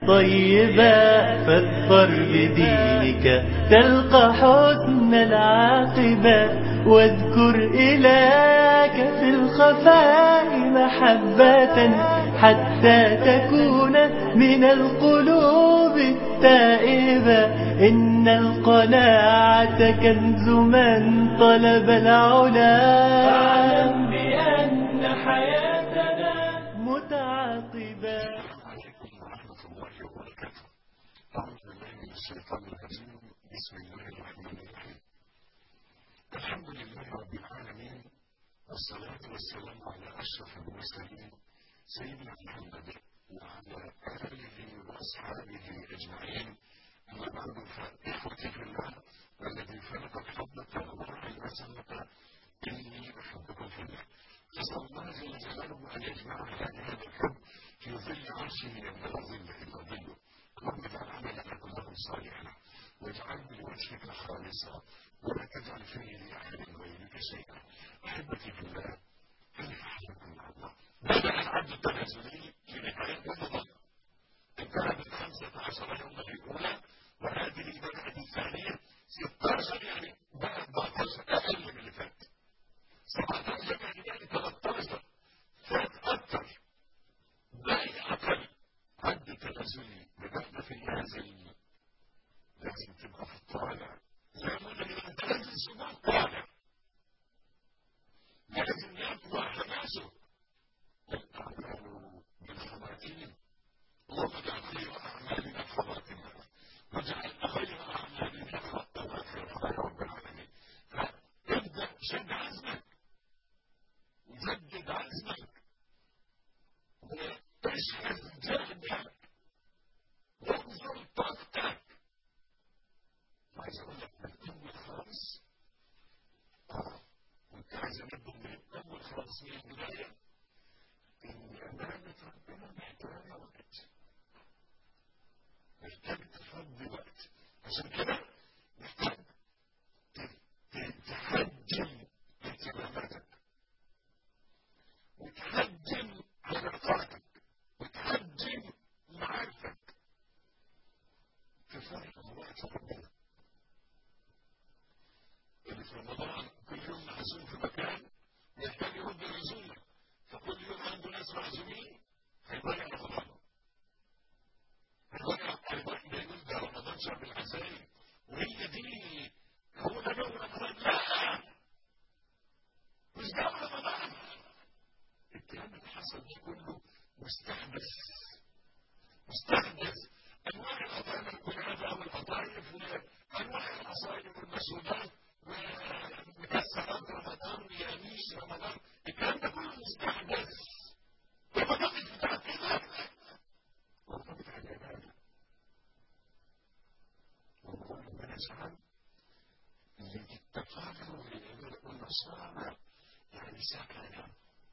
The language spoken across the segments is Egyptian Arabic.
طيبا فاظفر بدينك تلقى حسن العاقبة واذكر إلهك في الخفاء محبة حتى تكون من القلوب التائبة إن القناعة كنز من طلب العلا فاعلم بأن حياتنا متعاقبة عليكم ورحمة الله وبركاته. أعوذ بالله من الشيطان الرجيم. بسم الله الرحمن الرحيم. الحمد لله رب العالمين والصلاة والسلام على أشرف المرسلين سيدنا محمد وعلى آله وأصحابه أجمعين. أما بعد فإخوتي في الله والذي خلق الحبة وبرع المسلة إني أحبكم في الله. أسأل الله جل جلاله أن يجمعنا بهذا الحب في ظل عرشه يوم لا ظل إلا ظله اللهم اجعل عملنا كله صالحا واجعله لوجهك خالصا ولا تجعل فيه لأحد غيرك شيئا أحبتي في الله أنا أحبكم مع الله بدأ العبد التنازلي في نهاية رمضان انتهى من خمسة عشر يوما الأولى وهذه بدأت الثانية 16 يعني بقى 14 أقل من اللي فات 17 يعني يعني 13 فات أكثر باقي أقل عد تنازلي بدأنا في النازل لازم تبقى في الطالع لابد من أن تنزل سماء طالع لازم يقوى حماسه الأعمال بالخواتيم اللهم اجعل خير أعمالنا خواتمها واجعل خير أعمالنا أواخرها يا رب العالمين فابدأ شد عزمك وجدد عزمك واشحذ جهدك واغفر طاقتك عايز اقول لك من اول خالص اه كنت عايز انبه من اول خالص من البدايه ان امانه ربنا محتاجه وقت محتاج تفضي وقت عشان كده محتاج تحجم اهتماماتك وتحجم علاقاتك وتحجم معارفك تفرق وقت ربنا اللي في رمضان كل يوم معزوم في مكان يحتاج يرد العزومه فكل يوم عنده ناس معزومين هيضيع رمضان هيضيع هيضيع بيقول ده رمضان شهر العزايم وهي دي هو ده يوم رمضان لا مش ده رمضان الكلام اللي حصل ده كله مستحدث مستحدث انواع القطايف الكنافه والقطايف وانواع العصائر والمشروبات ومكسرات رمضان وياميش رمضان الكلام ده كله مستحدث رمضان مش بتاع كده رمضان بتاع العباده رمضان ربنا جعل للتفاخر للعباده قلنا صام يعني سكن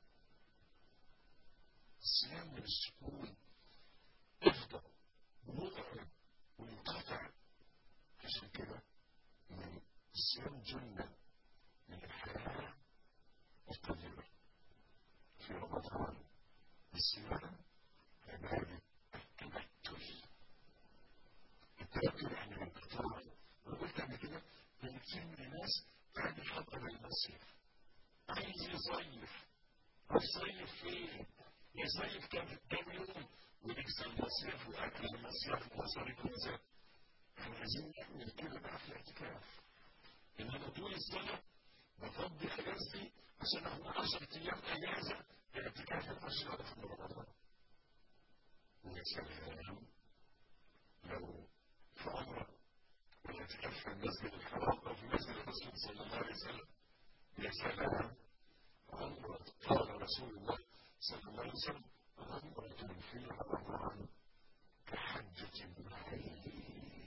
الصيام من السكون افضل متعب منقطع عشان كده من الصيام جنة من الحياة الطيبة في رمضان الصيام عبادة التبتل التبتل يعني الانقطاع انا قلت قبل كده ان كتير من الناس قاعد يحضر المصيف عايز يصيف هيصيف فين؟ يصيف كام كام يوم ولبس المصيف واكل المصيف ومصاريف المصيف احنا عايزين نعمل كده بقى في الاعتكاف ان انا طول السنه بفضي اجازتي عشان اخد 10 ايام اجازه الاعتكاف الاشهر في رمضان ويا سلام لو في عمره والاعتكاف في المسجد الحرام او في مسجد الرسول صلى الله عليه وسلم يا سلام عمره قال رسول الله صلى الله عليه وسلم عمرة في رمضان كحجة معي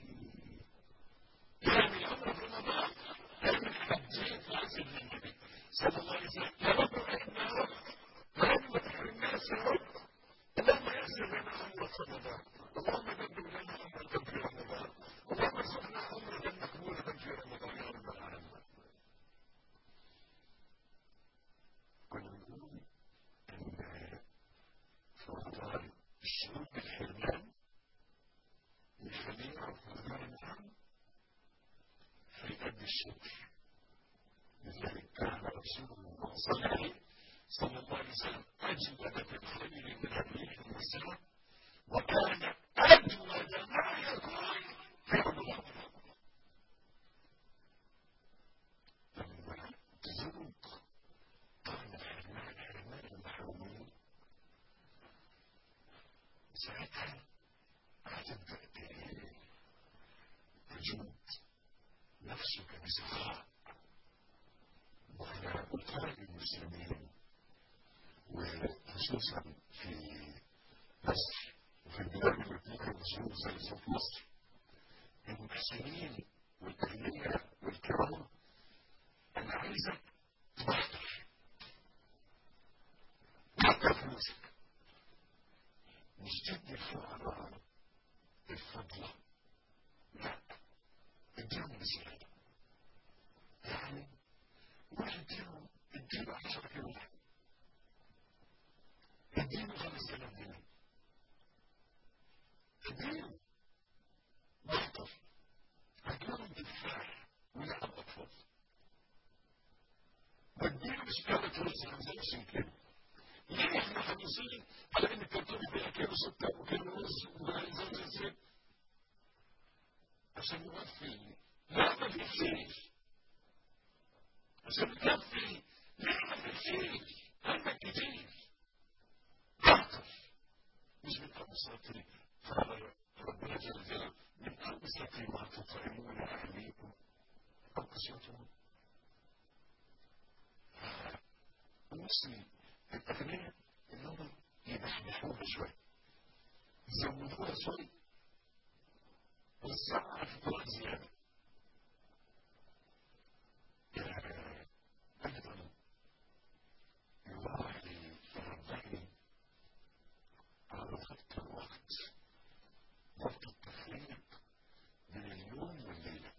يعني عمرة في رمضان كان حجين في عصر النبي صلى الله عليه وسلم يا رب احنا يا رب يا رب ما تحرمناش يا رب اللهم يسر لنا عمرة في رمضان اللهم دبر لنا عمرة في رمضان اللهم ارزقنا عمرة مقبولة في رمضان يا رب العالمين كنا بنقول ان في رمضان الشعور بالحرمان الشكر لذلك كان رسول الله صلى الله عليه صلى الله عليه وسلم أجود في الخير من الريح المسيرة وكان أجود ما يكون في رمضان لما تذوق طعم الحرمان حرمان المحرومين ساعتها هتبدأ تجود نفسك بسخاء وعلى أطراف المسلمين وخصوصا في مصر وفي البلاد التي فيها مسلمين زي في مصر المحسنين والأغنياء والكرام أنا عايزك تبحث تحضر فلوسك مش تدي الفقراء الفضلة لا اديهم بزيادة يعني واحد اديهم اديله 10 كيلو لحم اديله 5000 جنيه اديله بطل اديهم تفاح ولحم اطفال واديله مسكرة رز 25 كيلو ليه احنا حريصين على ان الكرتون فيها كيلو سكر وكيلو رز وزيت الزيت عشان يوفي لا ما في شيء عشان يكفي لا ما في شيء عندك كتير اكتر مش من ابساطي فقال ربنا جل جلاله من ابساطي ما تطعمون اهليكم ابساطهم المسلم الأغنياء إنهم يبحبحوها شوية يزودوها شوية وزعها في طرق زيادة أيضا الله يربعني على ضبط الوقت ضبط التفريق بين اليوم والليلة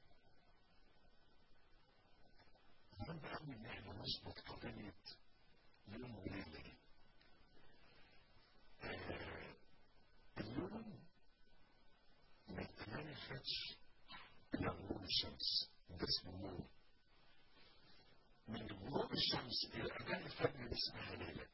مهم قوي إن احنا نظبط قضية يوم وليلة دي اليوم من 8 الفجر إلى غروب الشمس ده اسمه يوم من غروب الشمس إلى أذان الفجر دي اسمها ليلة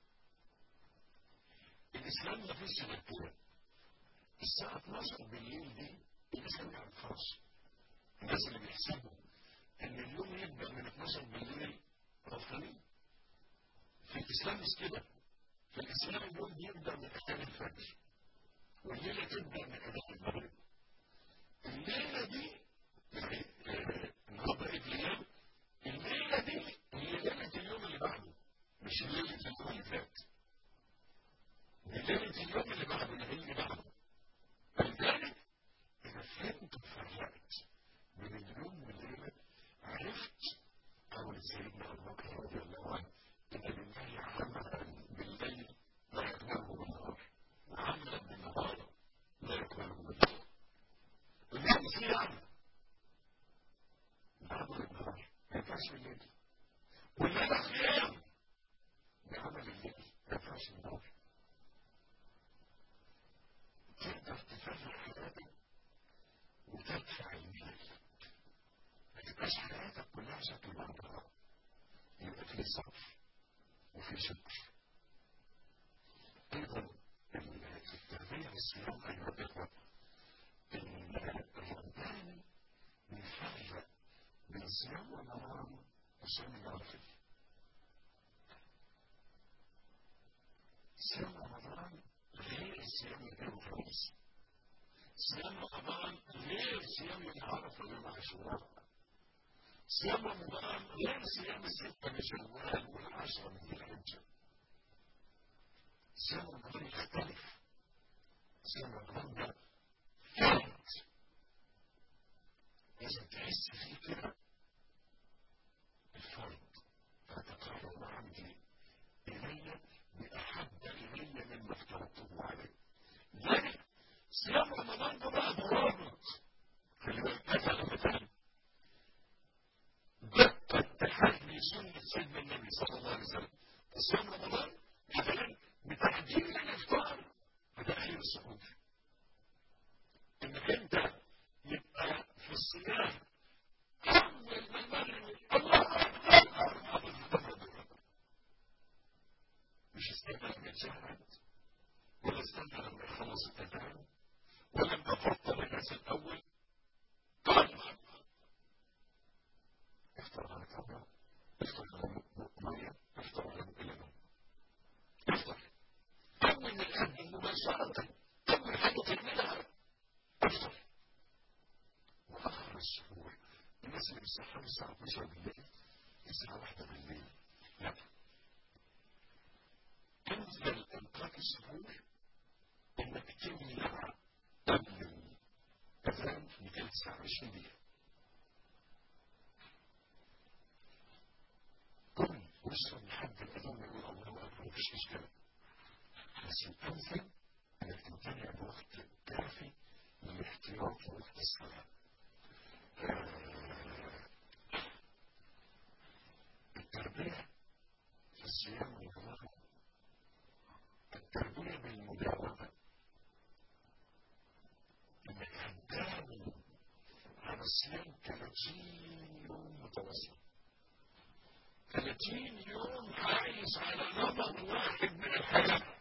الإسلام ما فيش غير كده الساعة 12 بالليل دي الإسلام ما يعرفهاش الناس اللي بيحسبوا إن اليوم يبدأ من 12 بالليل غلطانين في الإسلام مش كده في الإسلام اليوم بيبدأ من أذان الفجر والليلة تبدأ من أذان المغرب الليلة دي يعني النهارده عيد الأيام الليلة دي هي ليلة اليوم اللي بعده مش ليلة اليوم اللي فات دي ليلة اليوم اللي بعده اللي بعده فلذلك إذا فهمت وفرقت من اليوم والليلة عرفت قول سيدنا أبو بكر رضي الله عنه إن لله عملا بالليل لا يقبله بالنهار وعملا بالنهار لا يقبله بالليل الليل فيه عمل بعمل النهار ما ينفعش الليل والليلة خيام بعمل الليل ما ينفعش النهار تقدر تفرح حياتك وتدفع المال ما تبقاش حياتك كلها شكل بعضها يبقى فيه صبر وفي شكر ايضا التربيه والصيام ايها الاخوه الرباني بيفرق بين صيام رمضان وصيام النوافل صيام رمضان غير صيام الاثنين والخميس صيام رمضان غير صيام العرفه يوم عاشوراء صيام رمضان غير صيام الستة من شوال والعشرة من ذي الحجة صيام رمضان يختلف صيام رمضان ده فرد لازم تحس فيه كده الفرد فتقرب عبدي إلي بأحب إلي مما افترضته عليه لذلك صيام رمضان ده بقى ضوابط خلي بالك مثلا مثلا دقة تحدي سنة سيدنا النبي صلى الله عليه وسلم صيام رمضان مثلا بتحديد الإفطار بتأخير السحور إنك أنت يبقى في الصيام أول الناس اللي بيصحوا الساعة 12 بالليل الساعة 1 بالليل لا انزل اوقات السحور انك تمنع قبل الاذان بثلاث ساعة 20 دقيقة كل واشرب لحد الاذان يقول الله اكبر مفيش اشكال بس الانسب انك تمتنع بوقت كافي للاحتياط لوقت الصلاه التربيه في الصيام والرمضان التربيه بالمداومه انك هتداوم على الصيام 30 يوم متواصل 30 يوم عايش على نمط واحد من الحياة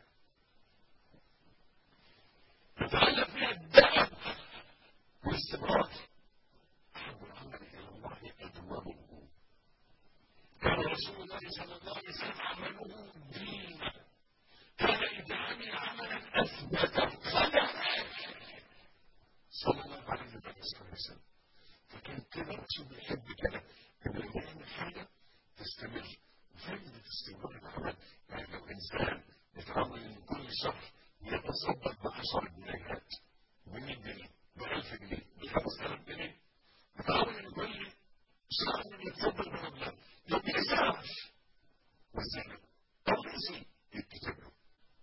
تتعلق فيها الدعم والاستمرار أحب العمل إلى الله أدومه كان رسول الله صلى الله عليه وسلم عمله دينا كان إذا عمل عملا أثبت خلق صلى الله عليه وسلم فكان كده الرسول بيحب كده إنه يعمل حاجة تستمر فايدة استمرار العمل يعني لو إنسان يتعود إن كل شهر يتصدق ب 10 جنيهات ب 100 جنيه ب 1000 جنيه ب 5000 جنيه يتعود إن كل شهر يتصدق بمبلغ يبقى يسعف والزمن أو نسي يتكتب له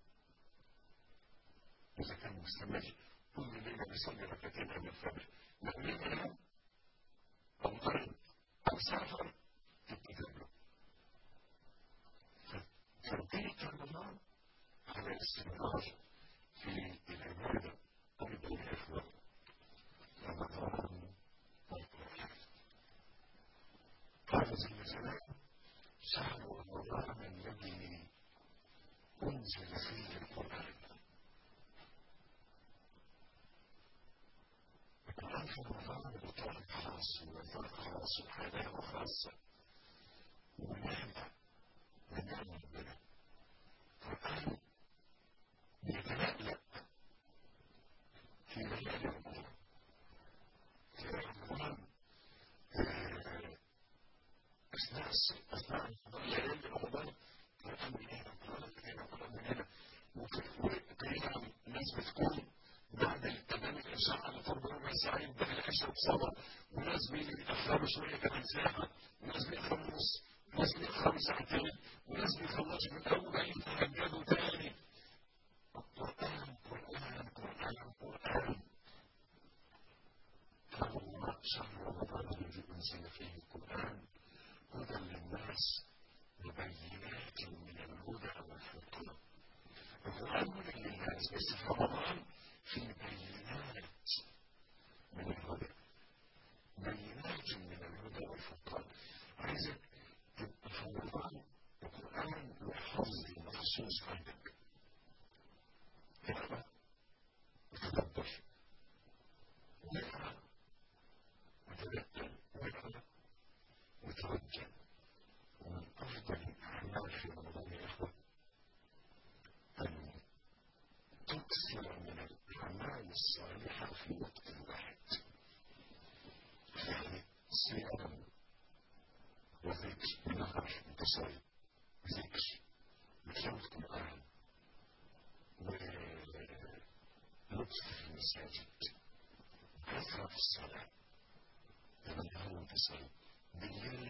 إذا كان مستمر كل ليلة بيصلي ركعتين قبل الفجر لو ليلة أو مرض أو سافر تتكتب له تربية رمضان على الاستمرار في العبادة أيضا يا إخوان رمضان والقرآن قال جل جلاله شهر رمضان الذي أنزل فيه القرآن القرآن في رمضان بطرق خاص ووفاء خاص وحلاوة خاصة ونعمة من نعم ربنا القرآن يتلألأ في ليالي رمضان في رمضان أثناء أثناء ليالي رمضان القرآن من هنا القرآن من هنا القرآن من هنا وقيام الناس بتكون بعد الأذان العشاء على طول بربع ساعة يبدأ العشاء بصلاة وناس بيأخروا شوية كمان ساعة وناس بيأخروا نص وناس بيأخروا ساعتين وناس بيخلصوا من أول يتهجدوا تاني القرآن قرآن قرآن قرآن فهو شهر رمضان الذي أنزل فيه القرآن هدى للناس ببينات من الهدى والفرقان القرآن هدى للناس بس في رمضان في بينات من الهدى بينات من الهدى والفرقان عايزك تبقى في رمضان القرآن له حظ مخصوص عندك اقرأ وتدبر واقرأ وتذكر واقرأ وتوجه ومن أفضل الأعمال في رمضان يا إخوة أن تكثر من الأعمال الصالحة في وقت واحد يعني صيام وذكر نهر متصل ذكر وتلاوة قرآن ولطف في المساجد كثرة في الصلاة النهار متصل بالليل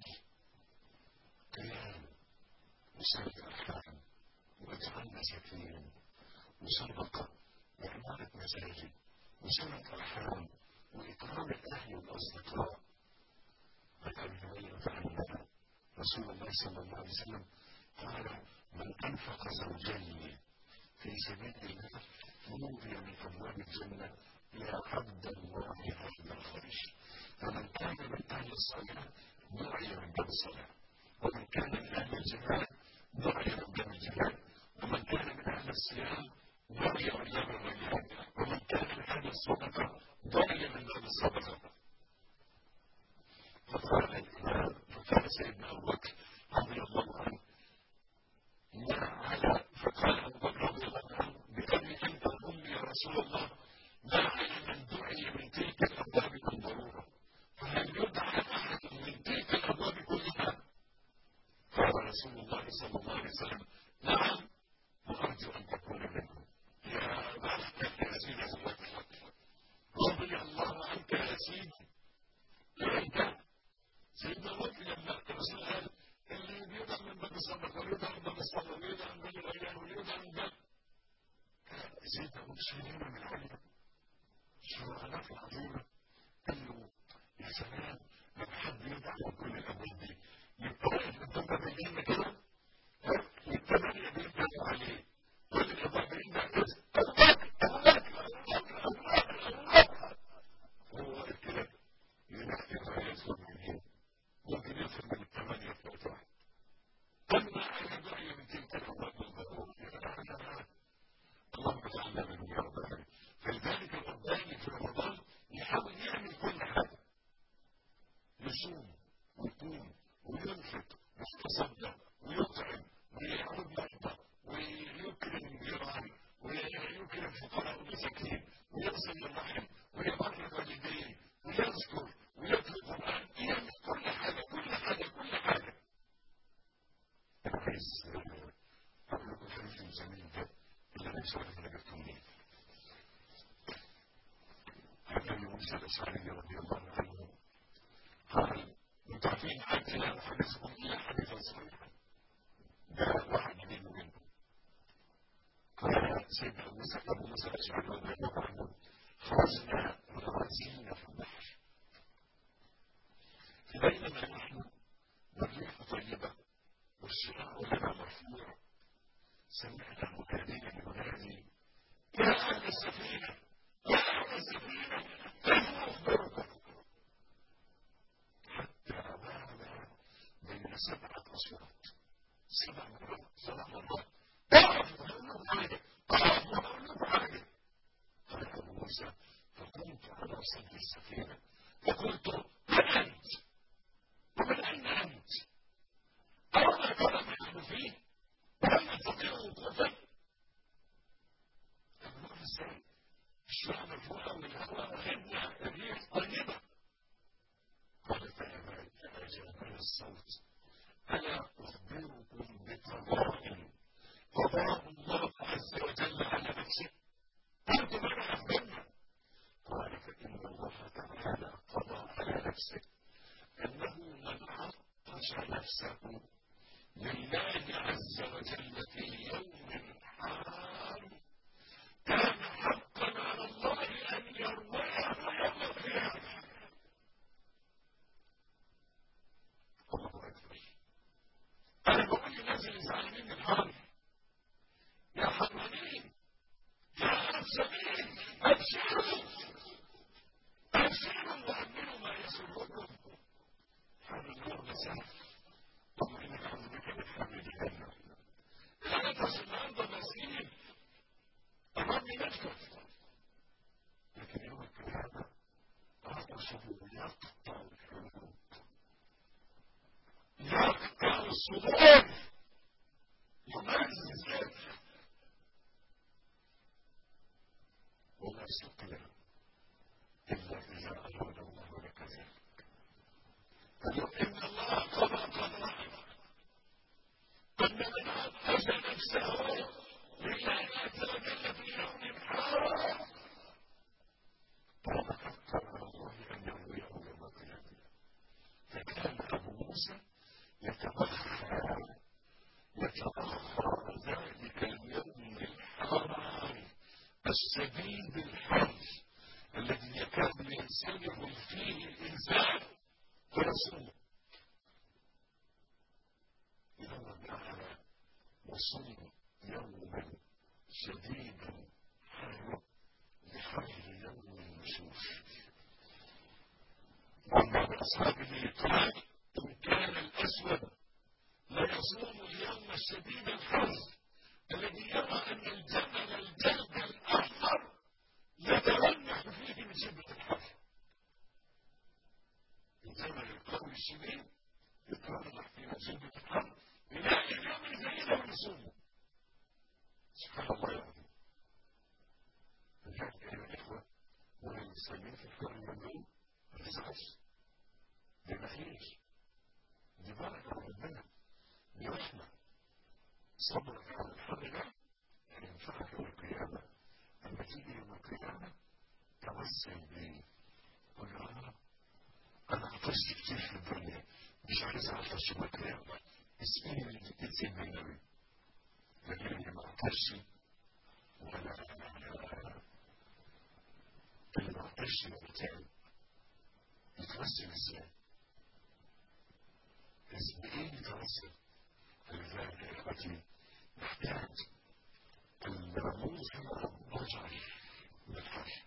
قيام وصلاة أرحام وإطعام مساكين وصدقة وعمارة مساجد وصلة أرحام وإكرام الأهل والأصدقاء عن أبي هريرة عن رسول الله صلى الله عليه وسلم قال من أنفق زوجين في سبيل الله نودي من أبواب الجنة يا عبد الله هذا الخرج فمن كان من أهل الصلاة دعي من باب الصلاة ومن كان من أهل الجهاد دعي من باب الجهاد ومن كان من أهل الصيام دعي من باب الريان ومن كان من أهل الصدقة دعي من باب الصدقة فقال الإمام فقال سيدنا أبو بكر رضي الله عنه ما على فقال أبو بكر رضي الله عنه بأبي أنت وأمي يا رسول الله ما على من دعي من تلك الأبواب من ضرورة فهل يدعى أحد يا سيدي انت سيدنا لوط لما الرسول قال اللي بيدعم من باب الصدق ويدعم من باب الصدق ويدعم من باب الايام ويدعم من باب سيدنا لوط شيلنا من علم شغلانات عظيمه قال له يا سلام لما حد يدعم من كل الابواب دي يبقى واقف قدام باب الجنه كده والثمانيه بيدعموا عليه كل الابواب بيدعم هو واقف كده ينحي ما يدخل من هنا ممكن يدخل من الثمانية في وقت واحد قلنا أنا داعية من تلك الأبواب الغرور اللهم اجعلنا منهم يا رب العالمين فلذلك الرباني في رمضان يحاول يعمل كل حاجة يصوم ويقوم وينفق ويتصدق ويطعم ويعود مرضى ويكرم جيرانه ويكرم فقراء المساكين ويغسل الرحم ويبر الوالدين ويذكر ويتلو القرآن يعمل كل حاجة كل حاجة كل حاجة أنا عايز أقول لكم حديث جميل ده اللي أنا مش عارف أنا جبته منين عن أبي موسى الأشعري رضي الله عنه قال أنتم عارفين حتى لا أحدثكم إلا حديثا صحيحا ده واحد جديد منكم قال سيدنا موسى أبو موسى الأشعري رضي الله عنه خرجنا متوازيين في البحر بينما نحن والريح طيبة والشراع لنا مرفوع سمعت المنادي ينادي يا أهل السفينة يا أهل السفينة كيف أخبركم حتى رمانا بين سبعة أصوات سبع مرات سبع مرات اعرف أقول لكم حاجة اعرف أقول لكم حاجة قال أبو موسى فقمت على صدر السفينة وقلت من أنت؟ ومن أين أنت؟ أولا ترى ما نحن فيه؟ وهل نستطيع وقوفا؟ طب نقف ازاي؟ الشراع مرفوعة والهواء وخدنا الريح طيبة قال فأجابني الصوت ألا أخبركم بقضاء قضاء الله عز وجل على نفسه أنتم أنا أخبرنا قال فإن الله تعالى قضى على نفسه أنه من عطش نفسه لله عز وجل في يوم حار كان حقا على الله أن يرويه يوم القيامة الله أكبر أنا بقول للناس اللي زعلانين من الحر يا حرانين يا أبشرين أبشروا أبشروا وأمنوا ما يسركم حر النار مساء اللهم إنك أعوذ بك من حر جهنم لا تصل النهارده مسكين الرب نفسه لكن يوم القيامة عطشه يقطع القلوب يقطع الصدور يمزق ولا يستقبل إلا إذا أراد الله لك ذلك إن الله قضى قضاء أن من عطش نفسه لله عز وجل في يوم حار طلب حقا على الله أن يرويه يوم القيامة فكان أبو موسى يتبخر يتبخر ذلك اليوم الحار الشديد الحر الذي يكاد ينسلخ فيه الإنسان ويصوم يوم تعالى وصوم يوما شديدا حر لحر يوم النشوش وأما بأصحابه قال إن كان الأسود ليصوم اليوم الشديد الحر الذي يرى أن الجمل الجلد الأحمر يترنح فيه من شدة الحر الجمل القوي الشديد يترنح فيه من شدة الحر يلاقي اليوم زي ده ويصومه سبحان الله العظيم لذلك أيها الإخوة والمسلمين في القرن الممنوع ما تزعلش دي خير دي بركة من ربنا دي رحمة صبرك على الحر ده ينفعك يوم القيامة أما تيجي يوم القيامة توسل بيه قل اه انا عطشت كتير في الدنيا مش عايز اعطش مكان اسمي اللي بتتي من النبي لكن اللي ما عطشش ولا اللي ما عطشش مرتين يتوسل ازاي؟ اسم ايه يتوسل؟ لذلك يا اخوتي محتاج الناموس البشر بالحج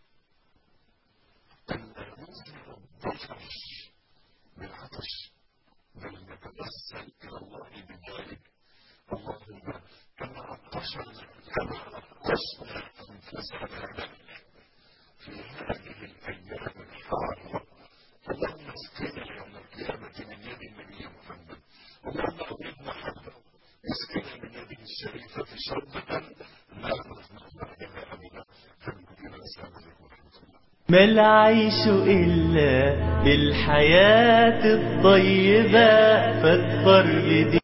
الناموس البشر بالعطش بل نتوسل الى الله بذلك اللهم كما عطشنا كما عطشنا انفسنا لك في هذه الايام الحاره اللهم اسقنا يوم القيامه من يد النبي محمد اللهم اغرقنا حبه اسقنا من يده الشريفه شربه لا نظمأ بعدها ابدا فنقول السلام عليكم ورحمه الله ما العيش إلا بالحياة الطيبة فاظفر بدين